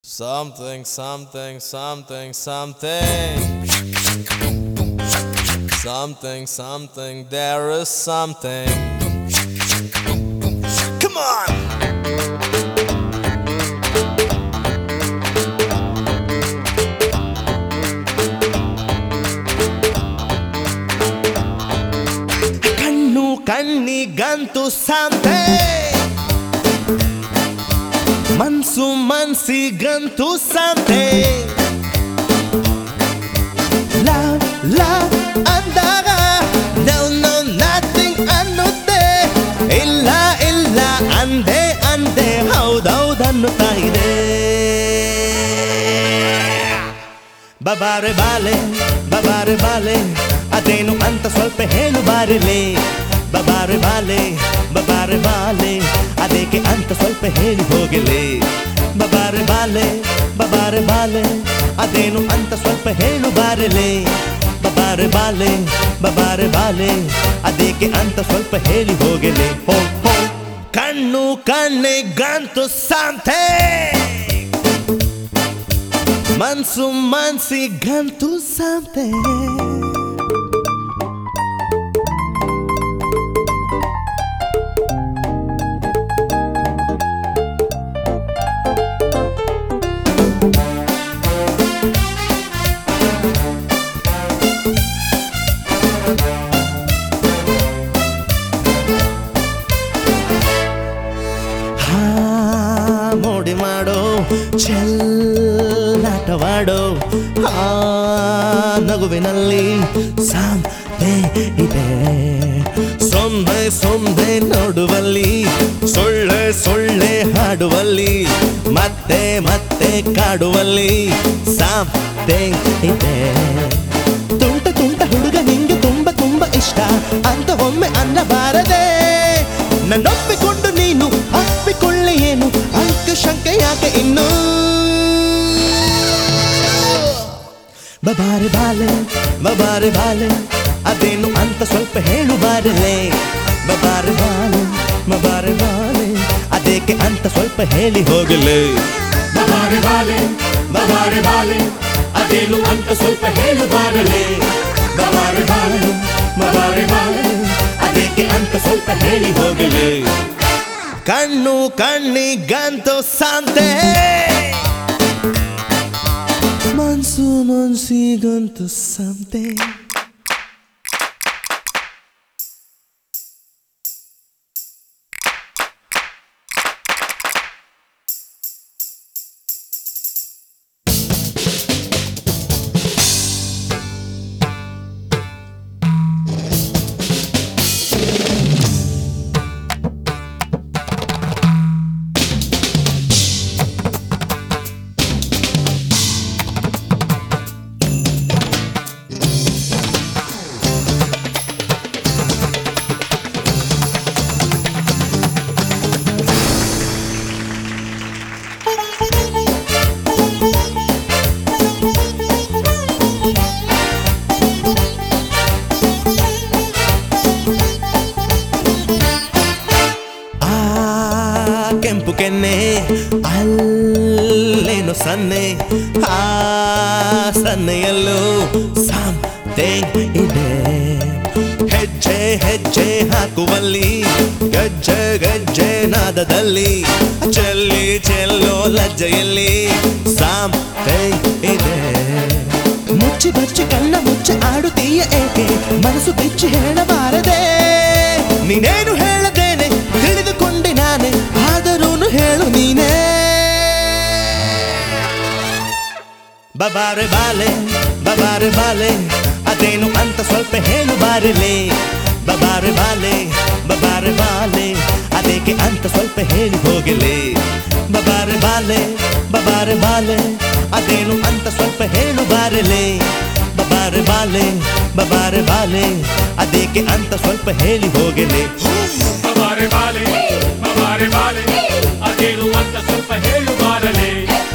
Something, something, something, something. Something, something, there is something. Come on! ಕಣ್ಣು ಕಣ್ಣಿಗಂತೂ ಸಾಂತೆ ಮನ್ಸು ಮನ್ಸಿಗಂತೂ ಸಾಂತೆ ಲಾ ಲಾ ಅಂದಾಗ no no nothing ಅನ್ನುತ್ತೆ ಇಲ್ಲ ಇಲ್ಲ ಅಂದೆ ಅಂದೆ ಹೌದೌದು ಅನ್ನುತ್ತಾ ಇದೆ ಬಬಾರೆ ಬಾಲೆ ಬಬಾರೆ ಬಾಲೆ ಅದೇನು ಅಂತ ಸ್ವಲ್ಪ ಹೇಳು ಬಾರಲೆ ಬಬಾರೆ ಬಾಲೆ ಬಬಾರೆ ಬಾಲೆ ಅದಕ್ಕೆ ಅಂತ ಸ್ವಲ್ಪ ಹೇಳಿ ಹೋಗಲೆ ಬಬಾರೆ ಬಾಲೆ ಬಬಾರೆ ಬಾಲೆ ಅದೇನು ಅಂತ ಸ್ವಲ್ಪ ಹೇಳು ಬಾರಲೆ ಬಬಾರೆ ಬಾಲೆ ಬಬಾರೆ ಬಾಲೆ ಅದಕ್ಕೆ ಅಂತ ಸ್ವಲ್ಪ ಹೇಳಿ ಹೋಗಲೆ ಹೋ ಹೋ ಕಣ್ಣು ಕಣ್ಣಿಗಂತೂ ಸಾಂತೆ ಮನ್ಸು ಮನ್ಸಿಗಂತೂ ಸಾಂತೆ ಹಾ ಮೋಡಿ ಮಾಡೋ ಚೆಲ್ಲಾಟವಾಡೋ ಆ ನಗುವಿನಲ್ಲಿ ಸಾಂತೆ ಇದೆ ಸೊಂದೆ ಸೊಂದೆ ನೋಡುವಲ್ಲಿ ಸೊಳ್ಳೆ ಸೊಳ್ಳೆ ಹಾಡುವಲ್ಲಿ ಮತ್ತೆ ಮತ್ತೆ ಕಾಡುವಲ್ಲಿ ಸಾಂತೆ ಇದೆ ತುಂಟ ತುಂಟ ಹುಡುಗ ನಿಂಗೆ ತುಂಬ ತುಂಬ ಇಷ್ಟ ಅಂತ ಒಮ್ಮೆ ಅನ್ನಬಾರದೆ ನನ್ನೊಪ್ಪಿಕೊಂಡು ನೀನು ಅಪ್ಪಿಕೊಳ್ಳೆ ಏನು ಅಂಕ ಶಂಕೆ ಯಾಕೆ ಇನ್ನು ಬಬಾರೆ ಬಾಲೆ ಬಬಾರೆ ಬಾಲೆ ಅದೇನು ಅಂತ ಸ್ವಲ್ಪ ಹೇಳು ಬಾರಲೆ ಬಬಾರೆ ಬಾಲೆ ಬಬಾರೆ ಬಾಲೆ ಅದಕ್ಕೆ ಅಂತ ಸ್ವಲ್ಪ ಹೇಳಿ ಹೋಗಲೆ ಬಬಾರೆ ಬಾಲೆ ಬಬಾರೆ ಬಾಲೆ ಅದೇನು ಅಂತ ಸ್ವಲ್ಪ ಹೇಳು ಬಾರಲೆ ಬಬಾರೆ ಬಾಲೆ ಬಬಾರೆ ಬಾಲೆ ಅದಕ್ಕೆ ಅಂತ ಸ್ವಲ್ಪ ಹೇಳಿ ಹೋಗಲೆ ಕಣ್ಣು ಕಣ್ಣಿಗಂತೂ ಸಾಂತೆ ಮನ್ಸು ಮನ್ಸಿಗಂತೂ ಸಂತೆ ಆ ಕೆಂಪು ಕೆನ್ನೆ ಅಲ್ಲೇನು ಸನ್ನೆ ಆ ಸನ್ನೆಯಲ್ಲೂ ಸಾಂತೆ ಇದೆ ಹೆಜ್ಜೆ ಹೆಜ್ಜೆ ಹಾಕುವಲ್ಲಿ ಗಜ್ಜೆ ಗಜ್ಜೆ ನಾದದಲ್ಲಿ ಚೆಲ್ಲಿ ಚೆಲ್ಲೋ ಲಜ್ಜೆಯಲ್ಲಿ ಸಾಂತೆ ಇದೆ ಮುಚ್ಚಿ ಬಚ್ಚಿ ಕಣ್ಣ ಮುಚ್ಚಿ ಆಡುತ್ತೀಯ ಏಕೆ ಮನಸ್ಸು ಬಿಚ್ಚಿ ಹೇಳಬಾರದೆ ನೀನೇನು ಹೇಳದೇನೆ ತಿಳಿದುಕೊಂಡೆ ನಾನೇ ಆದರೂನು ಹೇಳು ನೀನೇ ಬಬಾರೆ ಬಾಲೆ ಬಬಾರೆ ಬಾಲೆ ಅದೇನು ಅಂತ ಸ್ವಲ್ಪ ಹೇಳು ಬಾರಲೆ ಬಬಾರೆ ಬಾಲೆ ಬಬಾರೆ ಬಾಲೆ ಅದಕ್ಕೆ ಅಂತ ಸ್ವಲ್ಪ ಹೇಳಿ ಹೋಗಲೆ ಬಬಾರೆ ಬಾಲೆ ಬಬಾರೆ ಬಾಲೆ ಅದೇನು ಅಂತ ಸ್ವಲ್ಪ ಹೇಳು ಬಾರಲೆ ಬಬಾರೆ ಬಾಲೆ ಬಬಾರೆ ಬಾಲೆ ಅದಕ್ಕೆ ಅಂತ ಸ್ವಲ್ಪ ಹೇಳಿ ಹೋಗಲೆ ಬಬಾರೆ ಬಾಲೆ ಬಬಾರೆ ಬಾಲೆ ಅದೇನು ಅಂತ ಸ್ವಲ್ಪ ಹೇಳು ಬಾರಲೆ